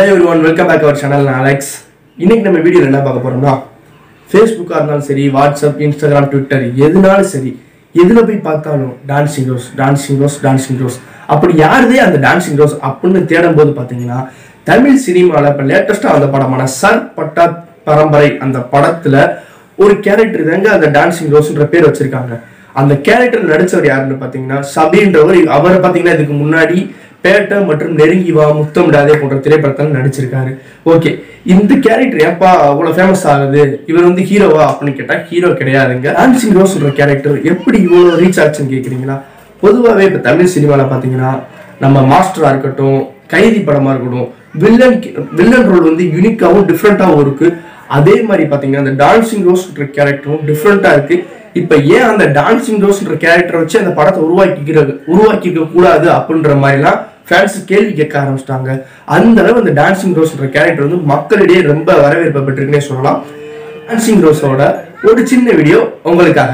hello everyone welcome back our channel நான் Alex இன்னைக்கு நம்ம வீடியோவில் என்ன பார்க்க போறோம்னா ஃபேஸ்புக்காக இருந்தாலும் சரி வாட்ஸ்அப் இன்ஸ்டாகிராம் ட்விட்டர் எதுனாலும் சரி எதில் போய் பார்த்தாலும் dancing rose dancing rose dancing rose அப்படி யாருதே அந்த டான்சிங் ரோஸ் அப்படின்னு தேடும் போது பார்த்தீங்கன்னா தமிழ் சினிமாவில் இப்போ லேட்டஸ்ட்டாக வந்த படமான சர் பட்டா பரம்பரை அந்த படத்தில் ஒரு கேரக்டர் தாங்க அந்த டான்சிங் ரோஸ்ன்ற பேர் வச்சிருக்காங்க அந்த கேரக்டர் நடிச்சவர் யாருன்னு பார்த்தீங்கன்னா சபீன்றவர் அவரை பார்த்தீங்கன்னா இதுக்கு முன்னாடி பேட்டை மற்றும் நெருங்கி வா முத்தமிடாதே போன்ற திரைப்படத்தில் நடிச்சிருக்காரு ஓகே இந்த கேரக்டர் ஏப்பா அவ்வளோ ஃபேமஸ் ஆகுது இவர் வந்து ஹீரோவா அப்படின்னு கேட்டால் ஹீரோ கிடையாதுங்க டான்சிங் ரோஸ்ன்ற கேரக்டர் எப்படி இவ்வளோ ரீச் ஆச்சுன்னு கேட்குறீங்களா பொதுவாகவே இப்போ தமிழ் சினிமாவில் பார்த்தீங்கன்னா நம்ம மாஸ்டராக இருக்கட்டும் கைதி படமாக இருக்கட்டும் வில்லன் வில்லன் ரோல் வந்து யூனிக்காகவும் டிஃப்ரெண்ட்டாகவும் இருக்கு அதே மாதிரி பார்த்தீங்கன்னா அந்த டான்சிங் ரோஸ்ன்ற கேரக்டரும் டிஃப்ரெண்ட்டாக இருக்கு இப்போ ஏன் அந்த டான்சிங் ரோஸ்ன்ற கேரக்டரை வச்சு அந்த படத்தை உருவாக்கிக்கிற உருவாக்கிக்க கூடாது அப்படின்ற மாதிரிலாம் ஃபேன்ஸ் கேள்வி கேட்க ஆரம்பிச்சிட்டாங்க அந்த அளவு அந்த டான்சிங் ரோஸ்ன்ற கேரக்டர் வந்து மக்களிடையே ரொம்ப வரவேற்பு பெற்றிருக்குன்னே சொல்லலாம் டான்சிங் ரோஸோட ஒரு சின்ன வீடியோ உங்களுக்காக